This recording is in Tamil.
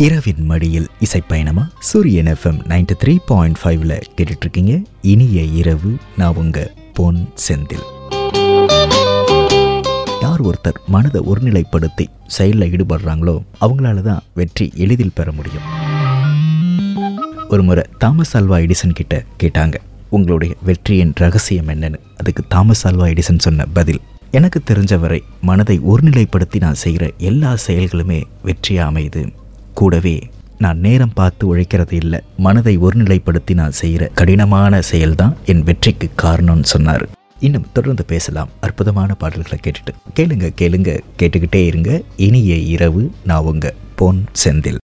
இரவின் மடியில் இசைப்பயணமா சூரியன் எஃப்எம் நைன்டி த்ரீ பாயிண்ட் ஃபைவ்ல கேட்டுட்டு இருக்கீங்க இனிய இரவு நான் உங்க பொன் செந்தில் யார் ஒருத்தர் மனதை ஒருநிலைப்படுத்தி செயலில் ஈடுபடுறாங்களோ அவங்களால தான் வெற்றி எளிதில் பெற முடியும் ஒரு முறை தாமஸ் ஆல்வா எடிசன் கிட்ட கேட்டாங்க உங்களுடைய வெற்றியின் ரகசியம் என்னன்னு அதுக்கு தாமஸ் ஆல்வா எடிசன் சொன்ன பதில் எனக்கு தெரிஞ்சவரை மனதை ஒருநிலைப்படுத்தி நான் செய்கிற எல்லா செயல்களுமே வெற்றியாக அமையுது கூடவே நான் நேரம் பார்த்து உழைக்கிறது இல்லை மனதை ஒருநிலைப்படுத்தி நான் செய்கிற கடினமான செயல்தான் என் வெற்றிக்கு காரணம்னு சொன்னார் இன்னும் தொடர்ந்து பேசலாம் அற்புதமான பாடல்களை கேட்டுட்டு கேளுங்க கேளுங்க கேட்டுக்கிட்டே இருங்க இனிய இரவு நான் உங்க பொன் செந்தில்